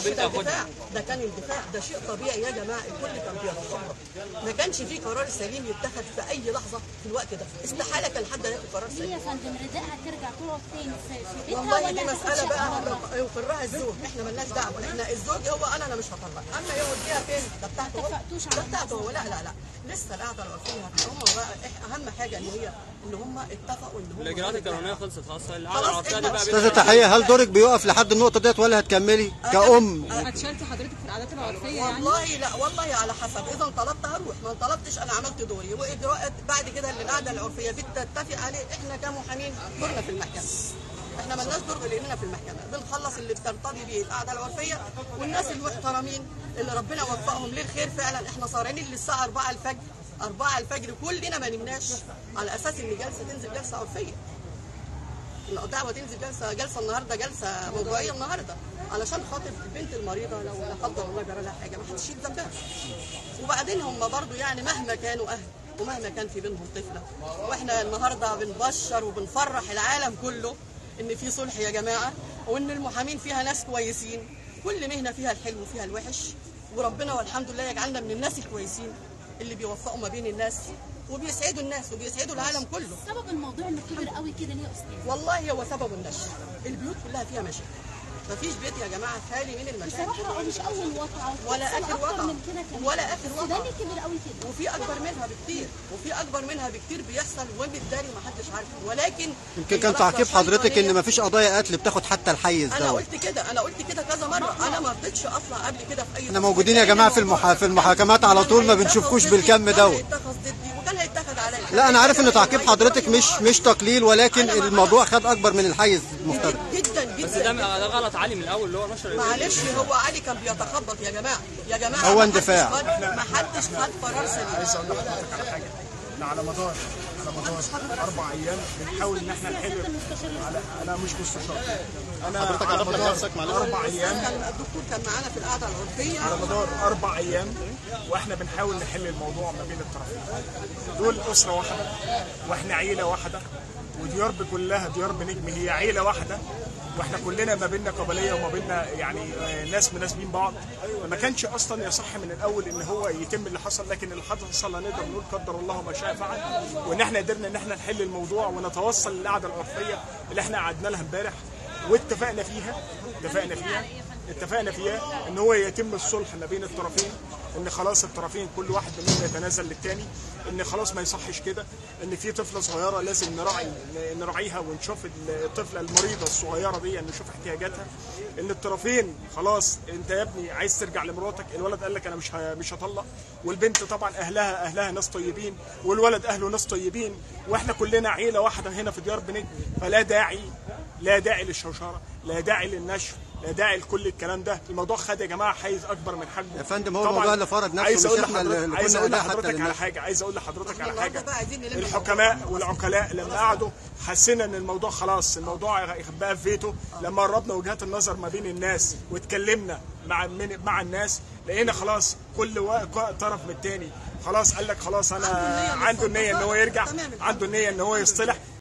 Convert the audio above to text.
ده بنت اخدها اندفاع ده كان اندفاع ده شيء طبيعي يا جماعه الكل كان بيرفض ما كانش في قرار سليم يتخذ في اي لحظه في الوقت ده استحاله كان حد ياخد قرار ليه سليم يا فندم رداء هترجع تقعد تاني في في بيتها والله ولا دي هتاخد مسألة شقة بقى بره؟ يقرها الزوج احنا ملناش دعوة احنا الزوج هو قال انا مش هطلق اما يوديها فين ده بتاعته هو اتفقتوش ده على بتاعته هو لا لا لا لسه القعدة العرفية هم بقى إح- اهم حاجة ان هي ان هم اتفقوا ان هم الاجراءات القانونيه خلصت خلاص القعده خلاص، العرفيه دي إحنا- بقى استاذه بيننا- تحيه هل دورك بيقف لحد النقطه ديت ولا هتكملي كأم هتشاركي حضرتك في العادات العرفيه يعني والله لا والله على حسب اذا طلبت هروح ما طلبتش انا عملت دوري واجراءات بعد كده اللي القعده العرفيه بتتفق عليه احنا كمحامين دورنا في المحكمه احنا ملناش دور لاننا في المحكمه بنخلص اللي بترتضي بيه القعده العرفيه والناس المحترمين اللي ربنا وفقهم للخير فعلا احنا صارعين للساعه 4 الفجر 4 الفجر كلنا ما نمناش على اساس ان جلسه تنزل جلسه عرفيه الدعوه تنزل جلسه جلسه النهارده جلسه موضوعيه النهارده علشان خاطر البنت المريضه لو لا قدر الله جرى لها حاجه ما حدش يشيل ذنبها وبعدين هم برضو يعني مهما كانوا اهل ومهما كان في بينهم طفله واحنا النهارده بنبشر وبنفرح العالم كله ان في صلح يا جماعه وان المحامين فيها ناس كويسين كل مهنه فيها الحلو وفيها الوحش وربنا والحمد لله يجعلنا من الناس الكويسين اللي بيوفقوا ما بين الناس وبيسعدوا الناس وبيسعدوا العالم كله سبب الموضوع انه كبر قوي كده ليه يا استاذ؟ والله هو سبب النشر البيوت كلها فيها مشاكل مفيش بيت يا جماعه خالي من المشاكل بصراحه هو مش اول وقعه ولا حصل آخر أكتر وقعة. من كده كمان. ولا آخر بس ده وقعة. ليه كبر قوي كده؟ وفي اكبر منها بكتير وفي اكبر منها بكتير بيحصل وبالتالي ما حدش عارفه ولكن يمكن كان تعقيب حضرتك ان مفيش قضايا قتل بتاخد حتى الحيز انا دوت قلت كده انا قلت كده كذا مره انا ما رضيتش اطلع قبل كده في اي احنا موجودين يا جماعة في المحا- في المحاكمات على طول ما بنشوفكوش بالكم دوت دوت. هيتخذ ضدي وكان هيتخذ عليا لا انا عارف ان تعقيب حضرتك مش مش تقليل ولكن الموضوع خد اكبر من الحيز المفترض جدا بس جدا ده ده غلط علي من الاول اللي هو نشر الفيديو. معلش هو علي كان بيتخبط يا جماعه يا جماعه هو ما اندفاع. حدش خد- ما حدش خد قرار سليم عايز اقول لحضرتك على حاجه احنا على مدار على مدار اربع ايام بنحاول ان احنا نحل على انا مش مستشار انا حضرتك على عرفت مدار نفسك معلش. اربع ايام كان الدكتور كان معانا في القعده العرفيه على مدار اربع ايام واحنا بنحاول نحل الموضوع ما بين الطرفين دول اسره واحده واحنا عيله واحده وديار كلها ديار بنجم هي عيله واحده واحنا كلنا ما بيننا قبليه وما بيننا يعني آه، ناس مناسبين بعض ما كانش اصلا يصح من الاول ان هو يتم اللي حصل لكن اللي حصل هنقدر نقول قدر الله ما شاء فعل وان احنا قدرنا ان احنا نحل الموضوع ونتوصل للقعده العرفيه اللي احنا قعدنا لها امبارح واتفقنا فيها اتفقنا فيها اتفقنا فيها ان هو يتم الصلح ما بين الطرفين ان خلاص الطرفين كل واحد منهم يتنازل للتاني ان خلاص ما يصحش كده ان في طفله صغيره لازم نراعي نراعيها ونشوف الطفله المريضه الصغيره دي نشوف احتياجاتها ان الطرفين خلاص انت يا ابني عايز ترجع لمراتك الولد قال لك انا مش ه- مش هطلق والبنت طبعا اهلها اهلها ناس طيبين والولد اهله ناس طيبين واحنا كلنا عيله واحده هنا في ديار بنجم فلا داعي لا داعي للشوشره لا داعي للنشر لا داعي لكل الكلام ده الموضوع خد يا جماعه حيز اكبر من حجمه يا فندم، هو طبعاً الموضوع اللي فرض نفسه، عايز مش اقول إحنا اللي- لحضرتك اللي عايز كنا اقول أداة حتى لحضرتك على للناس. حاجه عايز اقول لحضرتك على النهارده حاجه بقى عايزين نلم الحكماء والعقلاء لما قعدوا حسينا ان الموضوع خلاص الموضوع بقى في فيتو لما قربنا وجهات النظر ما بين الناس واتكلمنا مع من مع الناس لقينا خلاص كل وا- طرف من التاني خلاص قال لك خلاص انا عنده النية عنده النية ان هو يرجع تمام. عنده النية ان هو يصطلح